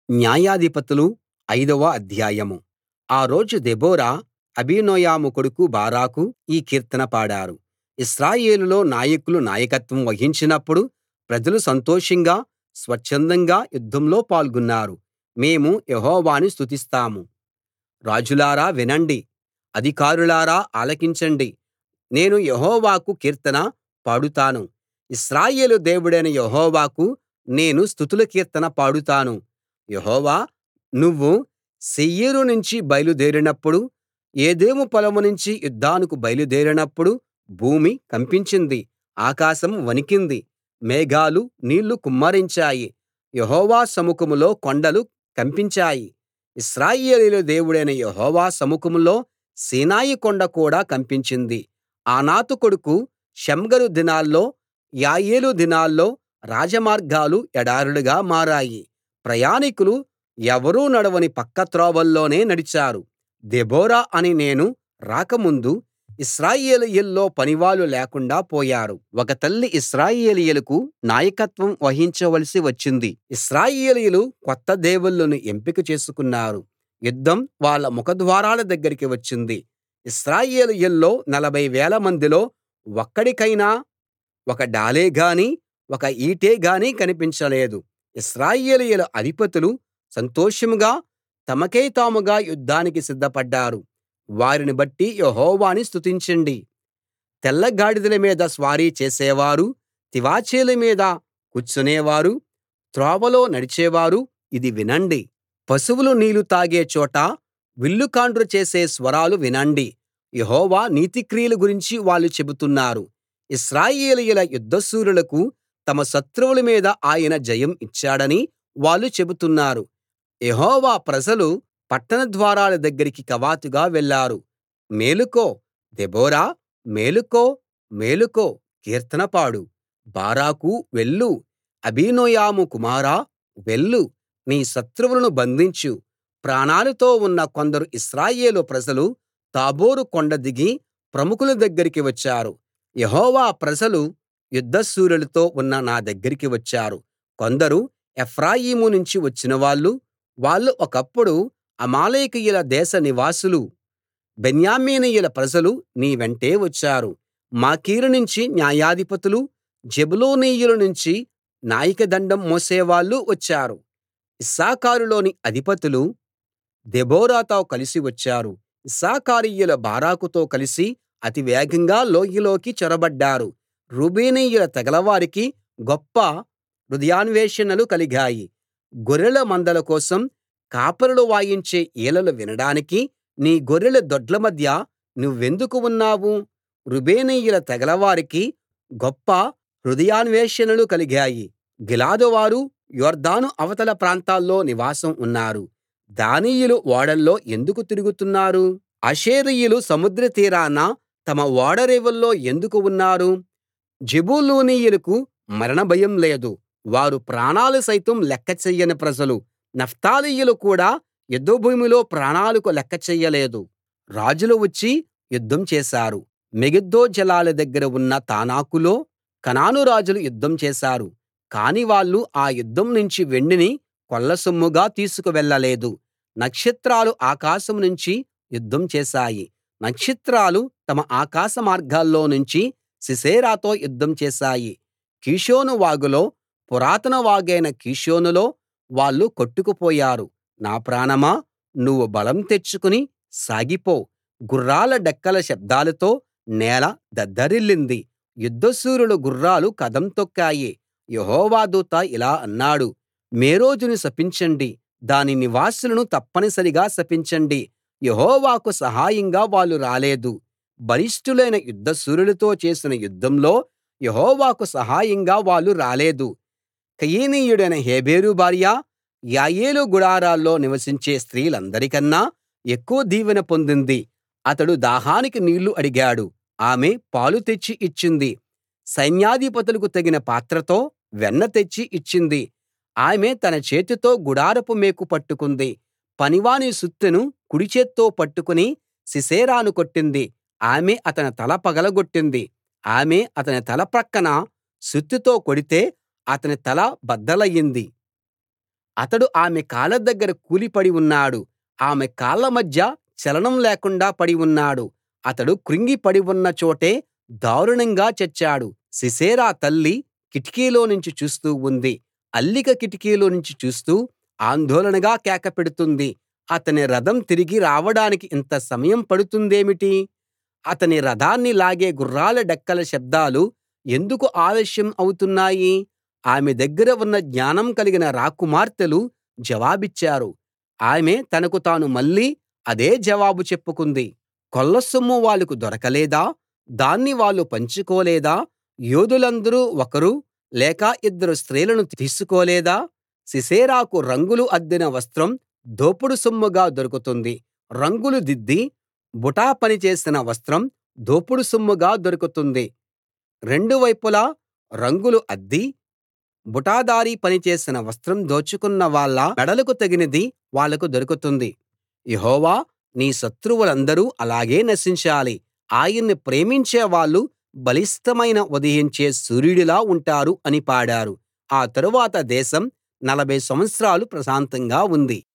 న్యాయాధిపతులు ఐదవ అధ్యాయం ఆ రోజు దెబోరా అబీనోయము కొడుకు బారాకు ఈ కీర్తన పాడారు ఇశ్రాయేలులో నాయకులు నాయకత్వం వహించినప్పుడు ప్రజలు సంతోషంగా స్వచ్ఛందంగా యుద్ధంలో పాల్గొన్నారు మేము యెహోవాను స్తుతిస్తాము రాజులారా వినండి అధికారులారా ఆలకించండి నేను యెహోవాకు కీర్తన పాడుతాను ఇశ్రాయేలు దేవుడైన యెహోవాకు నేను స్తుతుల కీర్తన పాడుతాను యెహోవా నువ్వు శేయీరు నుంచి బయలుదేరినప్పుడు ఎదోము పొలం నుంచి యుద్ధానికి బయలుదేరినప్పుడు భూమి కంపించింది ఆకాశం వణికింది మేఘాలు నీళ్లు కుమ్మరించాయి యెహోవా సముఖంలో కొండలు కంపించాయి ఇశ్రాయేలీయుల దేవుడైన యెహోవా సముఖంలో సీనాయి కొండ కూడా కంపించింది అనాతు కొడుకు షమ్గరు దినాల్లో యాయేలు దినాల్లో రాజమార్గాలు ఎడారులుగా మారాయి ప్రయాణికులు ఎవరూ నడవని పక్కత్రోవల్లోనే నడిచారు దెబోరా అనే నేను రాకముందు ఇశ్రాయేలీయుల్లో పనివాళ్ళు లేకుండా పోయారు ఒక తల్లి ఇశ్రాయేలీయులకు నాయకత్వం వహించవలసి వచ్చింది ఇశ్రాయేలీయులు కొత్త దేవుళ్ళను ఎంపిక చేసుకున్నారు యుద్ధం వాళ్ళ ముఖద్వారాల దగ్గరికి వచ్చింది ఇశ్రాయేలీయుల్లో నలభై వేల మందిలో ఒక్కడికైనా ఒక డాలే గానీ ఒక ఈటె గానీ కనిపించలేదు ఇశ్రాయేలీయుల అధిపతులు సంతోషంగా తమకై తాముగా యుద్ధానికి సిద్ధపడ్డారు వారిని బట్టి యెహోవాను స్తుతించండి తెల్ల గాడిదల మీద స్వారీ చేసేవారు తివాచీల మీద కూర్చునేవారు త్రోవలో నడిచేవారు ఇది వినండి పశువులు నీళ్లు తాగే చోట విల్లుకాండ్రు చేసే స్వరాలు వినండి యెహోవా నీతిక్రియల గురించి వాళ్ళు చెబుతున్నారు ఇశ్రాయేలీయుల యుద్ధశూరులకు తమ శత్రువుల మీద ఆయన జయం ఇచ్చాడని వాళ్ళు చెబుతున్నారు యెహోవా ప్రజలు పట్టణ ద్వారాల దగ్గరికి కవాతుగా వెళ్ళారు మేలుకో దెబోరా మేలుకో మేలుకో కీర్తన పాడు బారాకు వెళ్ళు అబీనోయము కుమారా వెళ్ళు నీ శత్రువులను బంధించు ప్రాణాలతో ఉన్న కొందరు ఇశ్రాయేలు ప్రజలు తాబోరు కొండ దిగి ప్రముఖుల దగ్గరికి వచ్చారు యెహోవా ప్రజలు యుద్ధశూరులతో ఉన్న నా దగ్గరికి వచ్చారు కొందరు ఎఫ్రాయిము నుంచి వచ్చినవాళ్ళు వాళ్ళు ఒకప్పుడు అమాలేకీయుల దేశ నివాసులు బెన్యామీనీయుల ప్రజలు నీ వెంటే వచ్చారు మాకీరు నుంచి న్యాయాధిపతులు జెబూలూనీయుల నుంచి నాయకదండం మోసేవాళ్ళు వచ్చారు ఇశ్శాఖారులోని అధిపతులు దెబోరాతో కలిసి వచ్చారు ఇశ్శాఖారీయులు బారాకుతో కలిసి అతివేగంగా లోయలోకి చొరబడ్డారు రూబేనీయుల తెగలవారికి గొప్ప హృదయాన్వేషణలు కలిగాయి గొర్రెల మందల కోసం కాపరులు వాయించే ఈలలు వినడానికి నీ గొర్రెల దొడ్ల మధ్య నువ్వెందుకు ఉన్నావు రూబేనీయుల తెగలవారికి గొప్ప హృదయాన్వేషణలు కలిగాయి గిలాదువారు యొర్దాను అవతల ప్రాంతాల్లో నివాసం ఉన్నారు దానీయులు ఓడల్లో ఎందుకు తిరుగుతున్నారు ఆషేరీయులు సముద్ర తీరాన తమ ఓడరేవుల్లో ఎందుకు ఉన్నారు జెబూలూనీయులకు మరణభయం లేదు వారు ప్రాణాలు సైతం లెక్క చెయ్యని ప్రజలు నఫ్తాలీయులు కూడా యుద్ధభూమిలో ప్రాణాలకు లెక్క చెయ్యలేదు రాజులు వచ్చి యుద్ధం చేశారు మెగిద్దో జలాల దగ్గర ఉన్న తానాకులో కనాను రాజులు యుద్ధం చేశారు కాని వాళ్ళు ఆ యుద్ధం నుంచి వెండిని కొల్లసొమ్ముగా తీసుకు వెళ్ళలేదు నక్షత్రాలు ఆకాశం నుంచి యుద్ధం చేశాయి నక్షత్రాలు తమ ఆకాశ మార్గాల్లో నుంచి సీసెరాతో యుద్ధం చేశాయి కీషోను వాగులో పురాతన వాగైన కీషోనులో వాళ్ళు కొట్టుకుపోయారు నా ప్రాణమా నువ్వు బలం తెచ్చుకుని సాగిపో గుర్రాల డెక్కల శబ్దాలతో నేల దద్దరిల్లింది యుద్ధశూరుల గుర్రాలు కదం తొక్కాయి యెహోవా దూత ఇలా అన్నాడు మేరోజును శపించండి దాని నివాసులను తప్పనిసరిగా శపించండి యెహోవాకు సహాయంగా వాళ్ళు రాలేదు బలిష్ఠులైన యుద్ధశూరులతో చేసిన యుద్ధంలో యెహోవాకు సహాయంగా వాళ్ళు రాలేదు కయీనీయుడైన హెబెరు భార్య యాయేలు గుడారాల్లో నివసించే స్త్రీలందరికన్నా ఎక్కువ దీవెన పొందింది అతడు దాహానికి నీళ్లు అడిగాడు ఆమె పాలు తెచ్చి ఇచ్చింది సైన్యాధిపతులకు తగిన పాత్రతో వెన్న తెచ్చి ఇచ్చింది ఆమె తన చేతితో గుడారపు మేకు పట్టుకుంది పనివాని సుత్తెను కుడిచేత్తో పట్టుకుని సీసెరాను కొట్టింది ఆమె అతని తల పగలగొట్టింది ఆమె అతని తల ప్రక్కన సుత్తెతో కొడితే అతని తల బద్దలయింది అతడు ఆమె కాళ్ళ దగ్గర కూలిపడి ఉన్నాడు ఆమె కాళ్ళ మధ్య చలనం లేకుండా పడి ఉన్నాడు అతడు కృంగి పడి ఉన్న చోటే దారుణంగా చచ్చాడు సీసెరా తల్లి కిటికీలోనుంచి చూస్తూ ఉంది అల్లిక కిటికీలోనుంచి చూస్తూ ఆందోళనగా కేక పెడుతుంది అతని రథం తిరిగి రావడానికి ఇంత సమయం పడుతుందేమిటి అతని రథాన్ని లాగే గుర్రాల డెక్కల శబ్దాలు ఎందుకు ఆలస్యం అవుతున్నాయి ఆమె దగ్గర ఉన్న జ్ఞానం కలిగిన రాకుమార్తెలు జవాబిచ్చారు ఆమె తనకు తాను మళ్ళీ అదే జవాబు చెప్పుకుంది కొల్లసొమ్ము వాళ్లకు దొరకలేదా దాన్ని వాళ్ళు పంచుకోలేదా యోధులందరూ ఒకరు లేక ఇద్దరు స్త్రీలను తీసుకోలేదా సీసెరాకు రంగులు అద్దిన వస్త్రం దోపుడు సొమ్ముగా దొరుకుతుంది రంగులు దిద్ది బుటా పని చేసిన వస్త్రం దోపుడు సొమ్ముగా దొరుకుతుంది రెండు వైపులా రంగులు అద్ది బుటాదారీ పని చేసిన వస్త్రం దోచుకున్న వాళ్ళ మెడలకు తగినది వాళ్లకు దొరుకుతుంది యెహోవా నీ శత్రువులందరూ అలాగే నశించాలి ఆయన్ని ప్రేమించే వాళ్ళు బలిష్టమైన ఉదయించే సూర్యుడిలా ఉంటారు అని పాడారు ఆ తరువాత దేశం నలభై సంవత్సరాలు ప్రశాంతంగా ఉంది